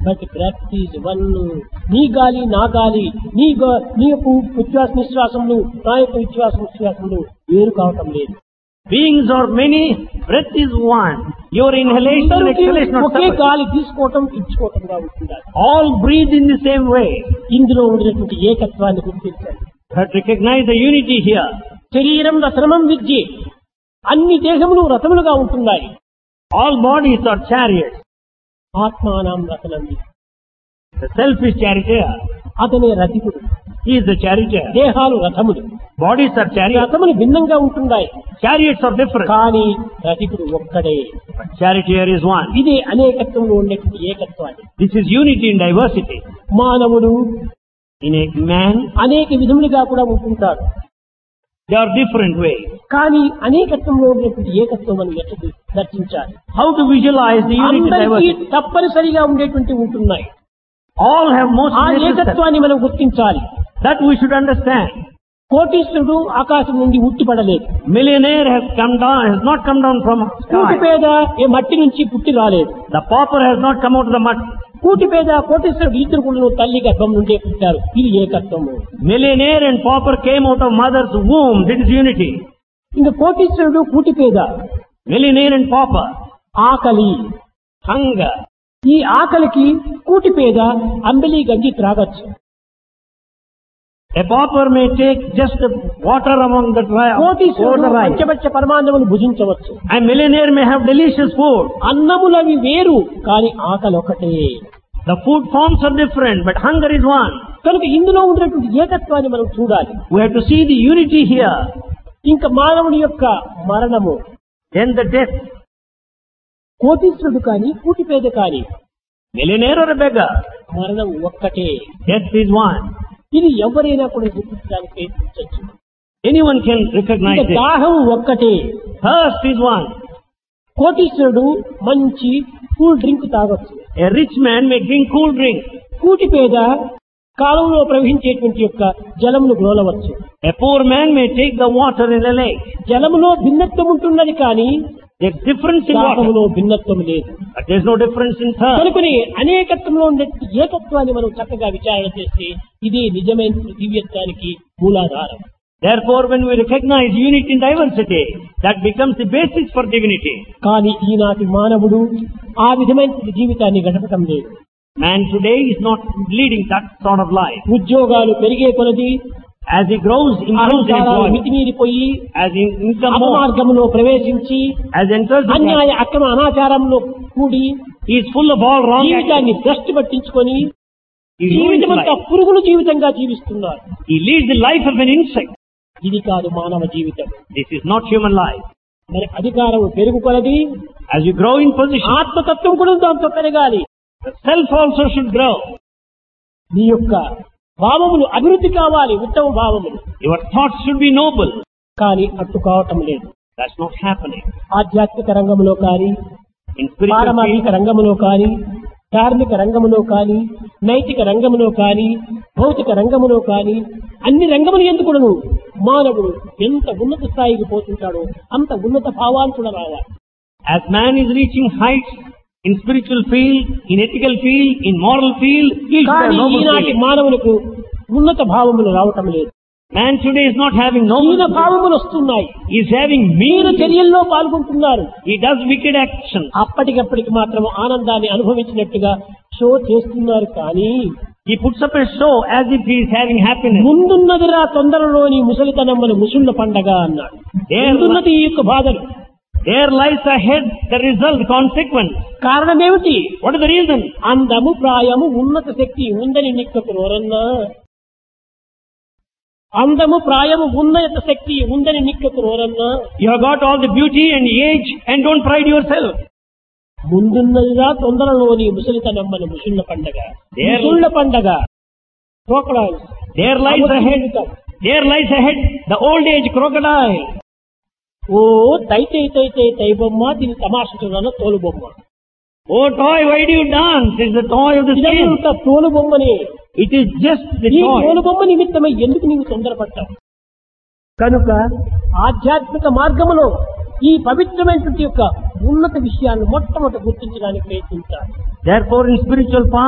But breath is one నీ గాలి నా గాలి నీ గా- నీ యొక్క ఉచ్ఛ్వాస నిశ్వాసములు నా యొక్క ఉచ్ఛ్వాస నిశ్వాసములు వేరు కావటం లేదు Beings are many, breath is one. Your inhalation and అందరికీ exhalation are ఒకే separate. గాలి తీసుకోవటం ఇచ్చుకోవటంగా ఉంటుండాలి All breathe in the same way. ఇందులో ఉండినటువంటి ఏకత్వాన్ని గుర్తించండి But recognize the unity here. శరీరం రసనమం విద్య అన్ని దేహములు రథములుగా ఉంటున్నాయి All bodies are chariots. ఆత్మానం రథనం విద్య The self is charioteer. అతనే రథికుడు He is the charioteer. దేహాలు రథములు Bodies are chariots. రథములు భిన్నంగా ఉంటున్నాయి Chariots are different. కానీ రథికుడు ఒక్కడే But charioteer is one. ఇది అనేకత్వంలో ఉండేటువంటి ఏకత్వాన్ని This is unity in diversity. మానవుడు In a man, అనేక విధములుగా కూడా ఉంటుంటాడు there are different ways. కానీ అనేకత్వంలో ఉండేటువంటి ఏకత్వం మనం ఎట్లా దర్శించాలి How to visualize the unity in అందరికీ diversity? తప్పనిసరిగా ఉండేటువంటి ఉంటున్నాయి All have most ఆ necessary. ఏకత్వాన్ని మనం గుర్తించాలి That we should understand. కోటీశ్వరుడు ఆకాశం నుండి ఉట్టిపడలేదు Millionaire has come down, has not come down from కూటి sky. పేద ఏ మట్టి నుంచి పుట్టి రాలేదు The pauper has not come out of the mud. కూటి పేద కోటీశ్వరుడు ఇద్దరు కూడా తల్లి గర్భం నుండే పుట్టారు ఇది ఏకత్వము Millionaire and pauper came out of mother's womb. That is unity. ఇంకా కోటీశ్వరుడు కూటి పేద Millionaire and pauper. ఆకలి Hunger. ఈ ఆకలికి కూటి పేద అంబలి గంజి త్రాగొచ్చు A pauper may take just the water among the dry, over కోటీశ్వరుడు the rice. పంచపచ్చ పరమాన్నములు భుజించవచ్చు A millionaire may have delicious food. అన్నములవి వేరు కానీ ఆకలి ఒకటే The food forms are different, but hunger is one. కనుక ఇందులో ఉన్నటువంటి ఏకత్వాన్ని మనం చూడాలి We have to see the unity here. ఇంకా మానవుని యొక్క మరణము Then the death. కోటీశ్వరుడు కానీ కూటి పేద కానీ Millionaire or a beggar. మరణం ఒక్కటే Death is one. ఇది ఎవరైనా కూడా గుర్తించడానికి ప్రయత్నించవచ్చు Anyone can recognize ఇంకా it. దాహం ఒక్కటే Thirst is one. కోటీశ్వరుడు మంచి కూల్ డ్రింక్ తాగొచ్చు A rich man may drink cool drink. కూటి పేద కాలంలో ప్రవహించేటువంటి యొక్క జలమును గ్రోలవచ్చు A poor man may take the water in a lake. జలములో భిన్నత్వం ఉంటున్నది కానీ There's difference in water, దాహములో భిన్నత్వం లేదు but there's no difference in thirst. కనుకని అనేకత్వంలో ఉండే ఏకత్వాన్ని మనం చక్కగా విచారణ చేస్తే ఇది నిజమైన దివ్యత్వానికి మూలాధారం Therefore, when we recognize unity in diversity, that becomes the basis for divinity. కానీ ఈనాటి మానవుడు ఆ విధమైన జీవితాన్ని గడపటం లేదు Man today is not leading that sort of life. ఉద్యోగాలు పెరిగే కొలది As he grows, improves in అహంకారాలు employment, మితిమీరిపోయి as in income more, అపమార్గంలో ప్రవేశించి as enters the అన్యాయ అక్రమ అనాచారంలో కూడి he is full of all wrong జీవితాన్ని actions. భ్రష్టు పట్టించుకొని He ruins జీవితమంతా life. పురుగుల జీవితంగా జీవిస్తున్నారు He leads the life of an insect. ఇది కాదు మానవ జీవితం This is not human life. మరి అధికారం పెరుగు కొలది As you grow in position, ఆత్మతత్వం కూడా దాంతో పెరగాలి the self also should grow. నీ యొక్క భావములు అభివృద్ధి కావాలి ఉత్తమ భావములు Your thoughts should be noble. కానీ అట్టు కావటం లేదు That's not happening. ఆధ్యాత్మిక రంగంలో కానీ In spiritual field, పారమార్థిక రంగంలో కానీ ధార్మిక రంగములో కానీ నైతిక రంగములో కానీ భౌతిక రంగములో కానీ అన్ని రంగములు ఎందుకును మానవుడు ఎంత ఉన్నత స్థాయికి పోతుంటాడో అంత ఉన్నత భావాంతుడు రావాలి as man is reaching heights in spiritual field, in ethical field, in moral field, he should have కానీ noble ఈనాటి feeling. మానవులకు ఉన్నత భావములు రావటం లేదు Man today is not having హీన noble feeling. భావములు వస్తున్నాయి He is having mean మీరు feeling. చర్యల్లో పాల్గొంటున్నారు He does wicked actions. అప్పటికప్పటికి మాత్రం ఆనందాన్ని అనుభవించినట్టుగా షో చేస్తున్నారు కానీ He puts up a show as if he is having happiness. ముందున్నదిరా తొందరలోని ముసలితనమ్మని ముసుళ్ళ పండగ అన్నాడు ముందున్నది ఈ యొక్క బాధలు There lies ahead the result, the consequence. కారణమేమిటి What is the reason? అందము ప్రాయము ఉన్నత శక్తి ఉందని నిక్కకు రోరన్నా అందము ప్రాయము ఉన్నత శక్తి ఉందని నిక్కకు రోరన్నా You have got all the beauty and age and don't pride yourself. ముందున్నదిరా తొందరలోని ముసలితనమ్మని ముసుళ్ళ పండగ There- ముసుళ్ళ పండగ crocodiles. There lies ahead, there lies ahead the old age crocodile. ఓ తైతే తైతే తై బొమ్మ దీని తమాషున తోలు బొమ్మ Oh toy, why do you dance? It's the toy of the skin. ఇదంతా తోలు బొమ్మని It is just the ఈ toy. తోలు బొమ్మ నిమిత్తమై ఎందుకు నీవు తొందరపడ్డావు కనుక ఆధ్యాత్మిక మార్గములో ఈ పవిత్రమైనటువంటి యొక్క ఉన్నత విషయాన్ని మొట్టమొదటి గుర్తించడానికి ప్రయత్నించాలి Therefore in spiritual path,